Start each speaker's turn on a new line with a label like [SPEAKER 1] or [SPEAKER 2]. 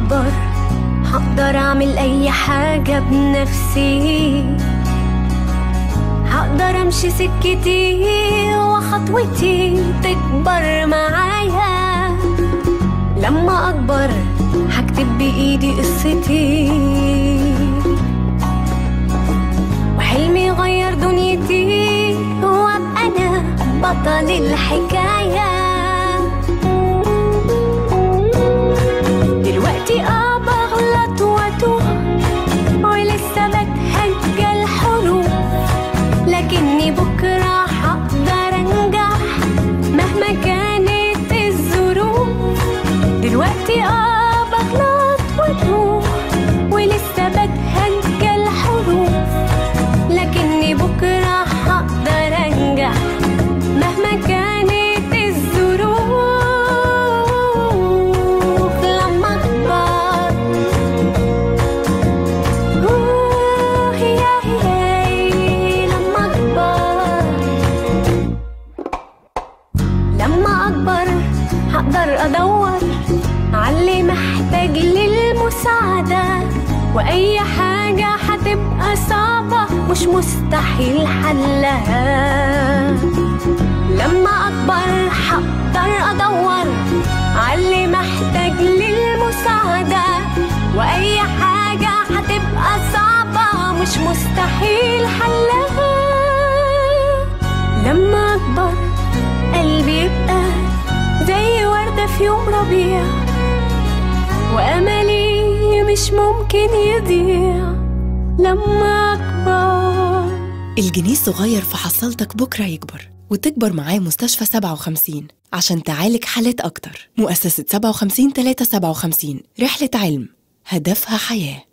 [SPEAKER 1] أكبر هقدر أعمل أي حاجة بنفسي هقدر أمشي سكتي وخطوتي تكبر معايا لما أكبر هكتب بإيدي قصتي وحلمي يغير دنيتي وأبقى أنا بطل الحكاية دلوقتي اه بغلط واتوه ولسه بتهجى الحروف لكني بكرة هقدر انجح مهما كانت الظروف دلوقتي اه بغلط واتوه ولسه بتهجى الحروف لكني بكرة هقدر انجح مهما كانت الظروف لما اكبر أوه يا هي لما اكبر لما اكبر هقدر ادور علي محتاج للمساعدة واي حاجة هتبقى صعبة مش مستحيل حلها لما اكبر هقدر ادور علي محتاج للمساعدة واي حاجة هتبقى صعبة مش مستحيل حلها لما اكبر قلبي يبقى زي وردة في يوم ربيع واملي مش ممكن يضيع لما اكبر
[SPEAKER 2] الجنيه الصغير في حصلتك بكرة يكبر وتكبر معاه مستشفى 57 عشان تعالج حالات أكتر مؤسسة 57 357 رحلة علم هدفها حياه